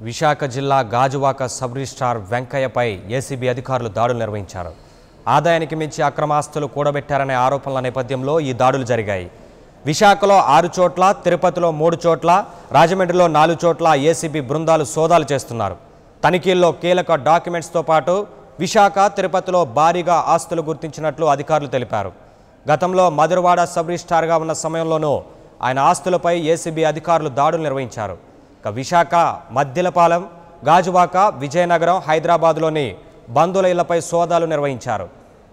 విశాఖ జిల్లా Gajuwaka sub registrar వెంకయ్యపై ACB అధికారులు దాడులు నిర్వహించారు ఆదాయానికి మించి అక్రమాస్తులు కూడబెట్టారనే ఆరోపణల నేపథ్యంలో ఈ దాడులు జరిగాయి విశాఖలో ఆరు చోట్ల తిరుపతిలో మూడు చోట్ల రాజమండ్రిలో నాలుగు చోట్ల ఏసీబీ బృందాలు సోదాలు చేస్తున్నారు తనిఖీల్లో కీలక డాక్యుమెంట్స్తో పాటు విశాఖ తిరుపతిలో భారీగా ఆస్తులు గుర్తించినట్లు అధికారులు తెలిపారు గతంలో మధురవాడ సబ్ రిజిస్ట్రార్గా ఉన్న సమయంలోనూ ఆయన ఆస్తులపై ఏసీబీ అధికారులు దాడులు నిర్వహించారు ఇక విశాఖ మద్దిలపాలెం గాజువాక విజయనగరం హైదరాబాద్లోని బంధువుల ఇళ్లపై సోదాలు నిర్వహించారు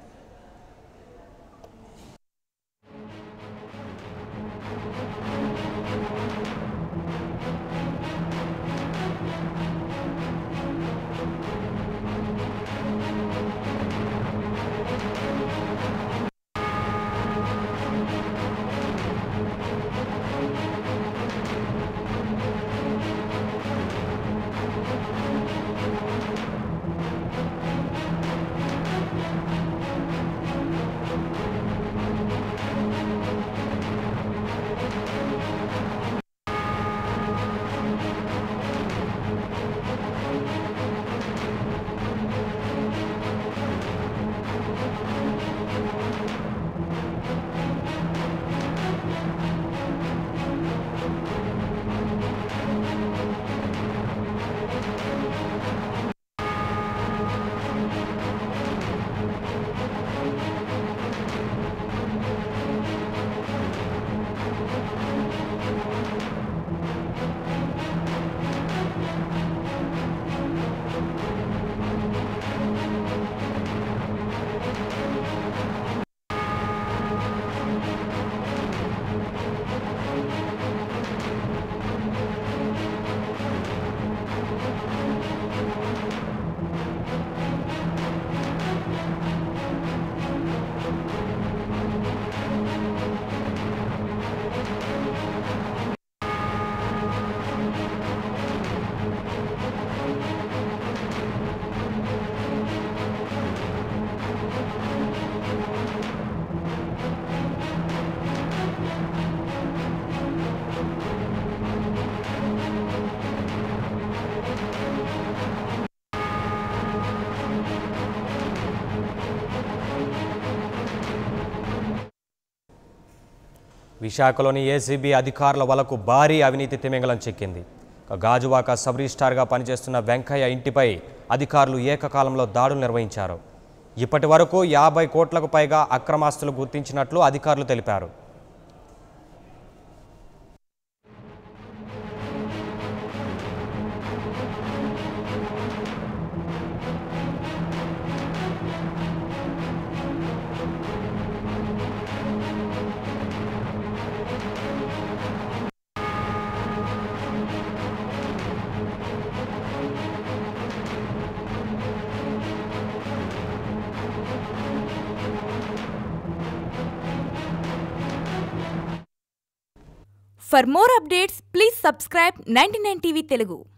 విశాఖలోని ఏసీబీ అధికారుల వలకు భారీ అవినీతి తిమింగలం చెక్కింది ఇక గాజువాక సబ్ రిజిస్ట్రార్గా పనిచేస్తున్న వెంకయ్య ఇంటిపై అధికారులు ఏకకాలంలో దాడులు నిర్వహించారు ఇప్పటి వరకు యాభై కోట్లకు పైగా అక్రమాస్తులు గుర్తించినట్లు అధికారులు తెలిపారు For more updates, please subscribe 99 TV Telugu.